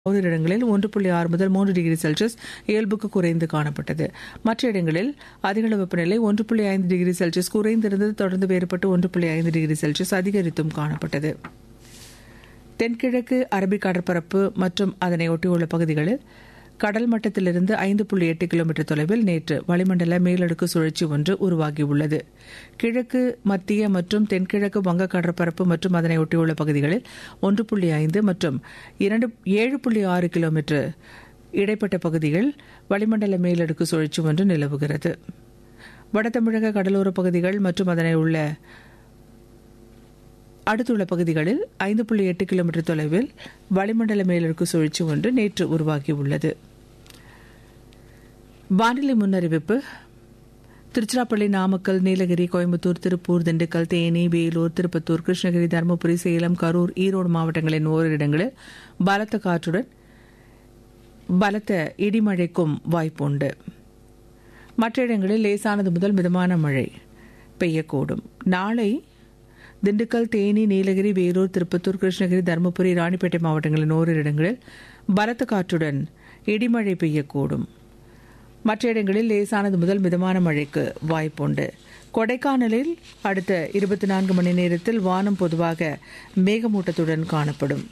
ஓரிரு இடங்களில் ஒன்று புள்ளி ஆறு முதல் மூன்று டிகிரி செல்சியஸ் இயல்புக்கு குறைந்து காணப்பட்டது மற்ற இடங்களில் அதிகளவு வெப்பநிலை ஒன்று புள்ளி ஐந்து டிகிரி செல்சியஸ் குறைந்திருந்தது தொடர்ந்து வேறுபட்டு ஒன்று புள்ளி ஐந்து டிகிரி செல்சியஸ் அதிகரித்தும் காணப்பட்டது தென்கிழக்கு அரபிக் கடற்பரப்பு மற்றும் அதனை ஒட்டியுள்ள பகுதிகளில் கடல் மட்டத்திலிருந்து ஐந்து புள்ளி எட்டு கிலோமீட்டர் தொலைவில் நேற்று வளிமண்டல மேலடுக்கு சுழற்சி ஒன்று உருவாகியுள்ளது கிழக்கு மத்திய மற்றும் தென்கிழக்கு வங்க கடற்பரப்பு மற்றும் அதனை ஒட்டியுள்ள பகுதிகளில் ஒன்று புள்ளி ஐந்து மற்றும் இரண்டு ஏழு புள்ளி ஆறு கிலோமீட்டர் இடைப்பட்ட பகுதிகள் வளிமண்டல மேலடுக்கு சுழற்சி ஒன்று நிலவுகிறது வடதமிழக கடலோர பகுதிகள் மற்றும் அதனை உள்ள அடுத்துள்ள பகுதிகளில் ஐந்து புள்ளி எட்டு கிலோமீட்டர் தொலைவில் வளிமண்டல மேலடுக்கு சுழற்சி ஒன்று நேற்று உருவாகியுள்ளது வானிலை முன்னறிவிப்பு திருச்சிராப்பள்ளி நாமக்கல் நீலகிரி கோயம்புத்தூர் திருப்பூர் திண்டுக்கல் தேனி வேலூர் திருப்பத்தூர் கிருஷ்ணகிரி தருமபுரி சேலம் கரூர் ஈரோடு மாவட்டங்களின் ஓரிரு இடங்களில் பலத்த காற்றுடன் பலத்த இடிமழைக்கும் வாய்ப்புண்டு மற்ற இடங்களில் லேசானது முதல் மிதமான மழை பெய்யக்கூடும் நாளை திண்டுக்கல் தேனி நீலகிரி வேலூர் திருப்பத்தூர் கிருஷ்ணகிரி தருமபுரி ராணிப்பேட்டை மாவட்டங்களின் ஓரிரு இடங்களில் பலத்த காற்றுடன் இடிமழை பெய்யக்கூடும் மற்ற இடங்களில் லேசானது முதல் மிதமான மழைக்கு வாய்ப்புண்டு கொடைக்கானலில் அடுத்த இருபத்தி நான்கு மணி நேரத்தில் வானம் பொதுவாக மேகமூட்டத்துடன் காணப்படும்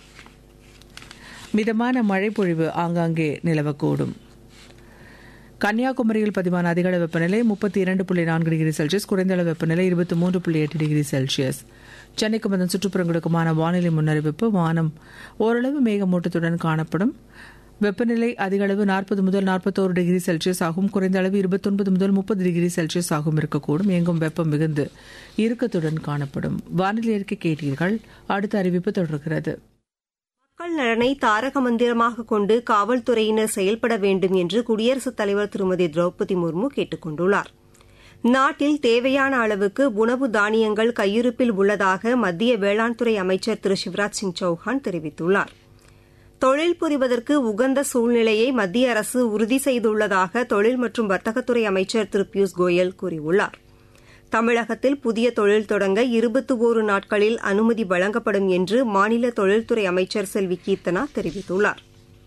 மிதமான மழை பொழிவு ஆங்காங்கே நிலவக்கூடும் கன்னியாகுமரியில் பதிவான அதிகள வெப்பநிலை முப்பத்தி இரண்டு புள்ளி நான்கு டிகிரி செல்சியஸ் குறைந்த அளவு வெப்பநிலை இருபத்தி மூன்று புள்ளி எட்டு டிகிரி செல்சியஸ் சென்னைக்கும் அதன் சுற்றுப்புறங்களுக்குமான வானிலை முன்னறிவிப்பு வானம் ஓரளவு மேகமூட்டத்துடன் காணப்படும் வெப்பநிலை அதிக அளவு நாற்பது முதல் நாற்பத்தோரு டிகிரி செல்சியஸ் ஆகும் குறைந்த அளவு இருபத்தொன்பது முதல் முப்பது டிகிரி செல்சியஸ் ஆகும் இருக்கக்கூடும் எங்கும் வெப்பம் மிகுந்து இறுக்கத்துடன் காணப்படும் வானிலை அறிக்கை கேட்டீர்கள் அடுத்த அறிவிப்பு தொடர்கிறது மக்கள் நலனை தாரக மந்திரமாக கொண்டு காவல்துறையினர் செயல்பட வேண்டும் என்று குடியரசுத் தலைவர் திருமதி திரௌபதி முர்மு கேட்டுக் கொண்டுள்ளார் நாட்டில் தேவையான அளவுக்கு உணவு தானியங்கள் கையிருப்பில் உள்ளதாக மத்திய வேளாண் துறை அமைச்சர் திரு சிவராஜ் சிங் சௌஹான் தெரிவித்துள்ளார் தொழில் புரிவதற்கு உகந்த சூழ்நிலையை மத்திய அரசு உறுதி செய்துள்ளதாக தொழில் மற்றும் வர்த்தகத்துறை அமைச்சர் திரு பியூஷ் கோயல் கூறியுள்ளார் தமிழகத்தில் புதிய தொழில் தொடங்க இருபத்தி ஓரு நாட்களில் அனுமதி வழங்கப்படும் என்று மாநில தொழில்துறை அமைச்சர் செல்வி கீர்த்தனா தெரிவித்துள்ளார்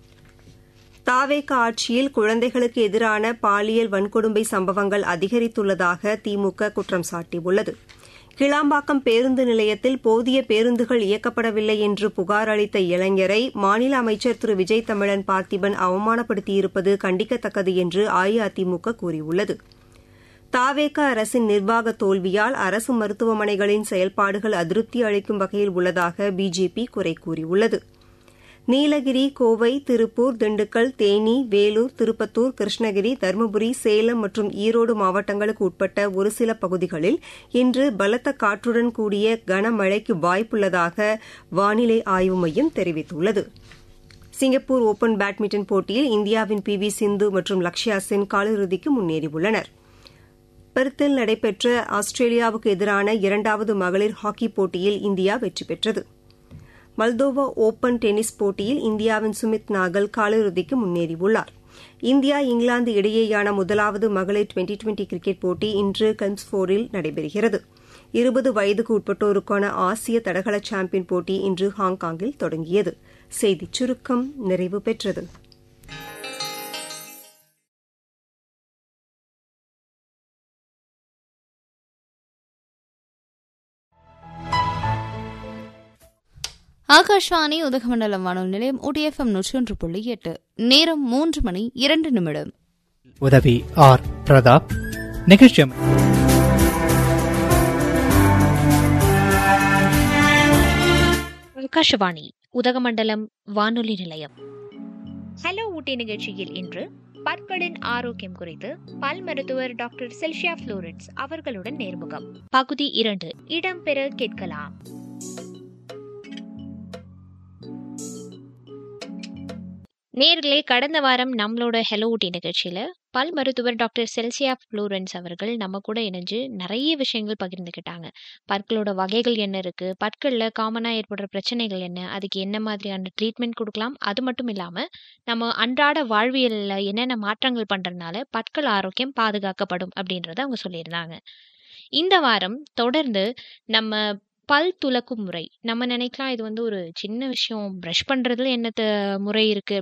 தாவேக ஆட்சியில் குழந்தைகளுக்கு எதிரான பாலியல் வன்கொடுமை சம்பவங்கள் அதிகரித்துள்ளதாக திமுக குற்றம் சாட்டியுள்ளது கிளாம்பாக்கம் பேருந்து நிலையத்தில் போதிய பேருந்துகள் இயக்கப்படவில்லை என்று புகார் அளித்த இளைஞரை மாநில அமைச்சர் திரு விஜய் தமிழன் பார்த்திபன் அவமானப்படுத்தியிருப்பது கண்டிக்கத்தக்கது என்று அஇஅதிமுக கூறியுள்ளது தாவேக அரசின் நிர்வாக தோல்வியால் அரசு மருத்துவமனைகளின் செயல்பாடுகள் அதிருப்தி அளிக்கும் வகையில் உள்ளதாக பிஜேபி குறை கூறியுள்ளது நீலகிரி கோவை திருப்பூர் திண்டுக்கல் தேனி வேலூர் திருப்பத்தூர் கிருஷ்ணகிரி தருமபுரி சேலம் மற்றும் ஈரோடு மாவட்டங்களுக்கு உட்பட்ட ஒரு சில பகுதிகளில் இன்று பலத்த காற்றுடன் கூடிய கனமழைக்கு வாய்ப்புள்ளதாக வானிலை ஆய்வு மையம் தெரிவித்துள்ளது சிங்கப்பூர் ஓபன் பேட்மிண்டன் போட்டியில் இந்தியாவின் பி வி சிந்து மற்றும் லக்ஷயா சென் காலிறுதிக்கு முன்னேறியுள்ளனா் பெர்த்தில் நடைபெற்ற ஆஸ்திரேலியாவுக்கு எதிரான இரண்டாவது மகளிர் ஹாக்கி போட்டியில் இந்தியா வெற்றி பெற்றது மல்தோவா ஓபன் டென்னிஸ் போட்டியில் இந்தியாவின் சுமித் நாகல் காலிறுதிக்கு முன்னேறியுள்ளார் இந்தியா இங்கிலாந்து இடையேயான முதலாவது மகளிர் டுவெண்டி டுவெண்டி கிரிக்கெட் போட்டி இன்று கன்ஸ்போரில் நடைபெறுகிறது இருபது வயதுக்கு உட்பட்டோருக்கான ஆசிய தடகள சாம்பியன் போட்டி இன்று ஹாங்காங்கில் தொடங்கியது செய்திச் சுருக்கம் நிறைவு பெற்றது ஆகாஷ்வாணி உதகமண்டலம் வானொலி நிலையம் ஒடிஎஃப்எம் நூற்றி ஒன்று புள்ளி எட்டு நேரம் மூன்று மணி இரண்டு நிமிடம் உதவி ஆர் பிரதாப் நிகழ்ச்சி ஆகாஷவாணி உதகமண்டலம் வானொலி நிலையம் ஹலோ ஊட்டி நிகழ்ச்சியில் இன்று பற்களின் ஆரோக்கியம் குறித்து பல் மருத்துவர் டாக்டர் செல்ஷியா புளோரன்ஸ் அவர்களுடன் நேர்முகம் பகுதி இரண்டு இடம்பெற கேட்கலாம் நேர்களே கடந்த வாரம் நம்மளோட ஹெலோ ஊட்டி நிகழ்ச்சியில பல் மருத்துவர் டாக்டர் செல்சியா புளூரன்ஸ் அவர்கள் நம்ம கூட இணைஞ்சு நிறைய விஷயங்கள் பகிர்ந்துக்கிட்டாங்க பற்களோட வகைகள் என்ன இருக்கு பற்களில் காமனாக ஏற்படுற பிரச்சனைகள் என்ன அதுக்கு என்ன மாதிரியான ட்ரீட்மெண்ட் கொடுக்கலாம் அது மட்டும் இல்லாமல் நம்ம அன்றாட வாழ்வியலில் என்னென்ன மாற்றங்கள் பண்ணுறதுனால பற்கள் ஆரோக்கியம் பாதுகாக்கப்படும் அப்படின்றத அவங்க சொல்லியிருந்தாங்க இந்த வாரம் தொடர்ந்து நம்ம பல் துலக்கும் முறை நம்ம நினைக்கலாம் இது வந்து ஒரு சின்ன விஷயம் ப்ரஷ் பண்ணுறதுல என்னத்த முறை இருக்குது